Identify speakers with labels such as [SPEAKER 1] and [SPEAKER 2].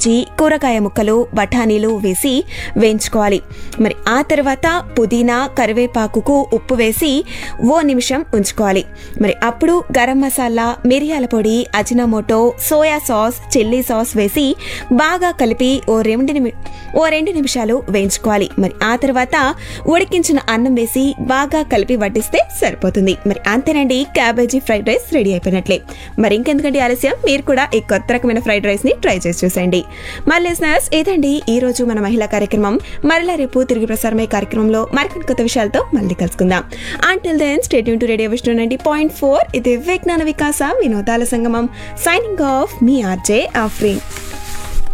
[SPEAKER 1] cabbage కూరగాయ ముక్కలు బఠానీలు వేసి వేయించుకోవాలి మరి ఆ తర్వాత పుదీనా కరివేపాకుకు ఉప్పు వేసి ఓ నిమిషం ఉంచుకోవాలి మరి అప్పుడు గరం మసాలా మిరియాల పొడి Ajinomoto soya sauce chilli sauce వేసి బాగా కలిపి ఓ రెండు నిమి ఓ రెండు నిమిషాలు వేయించుకోవాలి మరి ఆ తర్వాత ఉడికించిన అన్నం వేసి బాగా కలిపి వడ్డిస్తే సరిపోతుంది మరి అంతేనండి క్యాబేజీ ఫ్రైడ్ రైస్ రెడీ అయిపోయినట్లే మరి ఇంకెందుకంటే ఆలస్యం మీరు కూడా ఈ కొత్త రకమైన ఫ్రైడ్ రైస్ ని ట్రై చేసి చూసేయండి మళ్ళీ స్నాక్స్ ఇదండి ఈ రోజు మన మహిళా కార్యక్రమం మరలా రేపు తిరిగి ప్రసారమయ్యే కార్యక్రమంలో మరికొన్ని కొత్త విషయాలతో మళ్ళీ కలుసుకుందాం until then stay tune to radio Vishnu ninety point four ఇది విజ్ఞాన వికాస వినోదాల సంగమం సైనింగ్ ఆఫ్ మీ ఆర్జే ఆఫ్రీన్